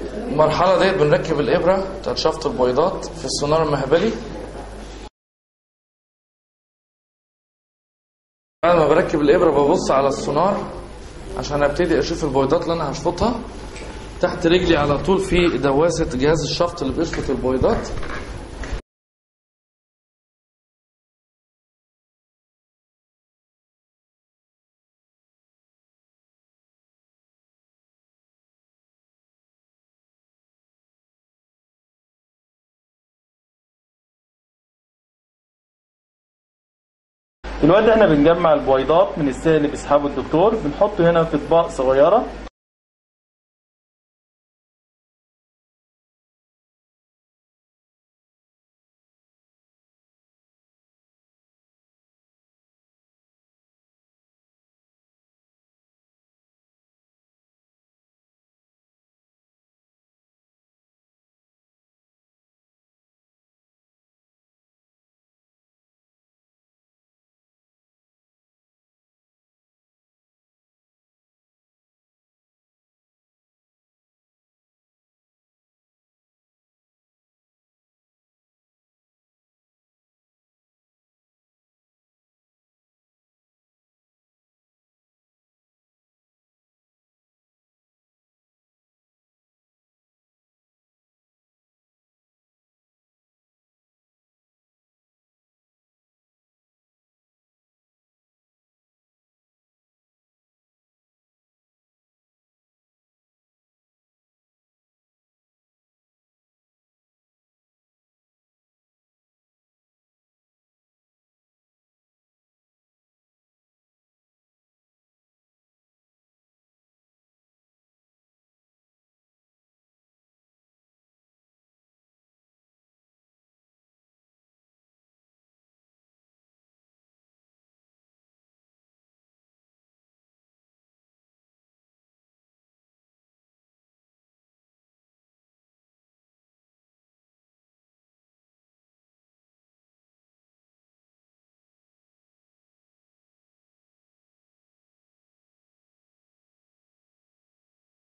المرحلة ديت بنركب الإبرة بتاعت شفط البويضات في السونار المهبلي بعد ما بركب الإبرة ببص على السونار عشان ابتدي اشوف البويضات اللي انا هشفطها تحت رجلي على طول في دواسة جهاز الشفط اللي بيشفط البويضات دلوقتي احنا بنجمع البويضات من السائل اللي بيسحبه الدكتور بنحطه هنا في اطباق صغيره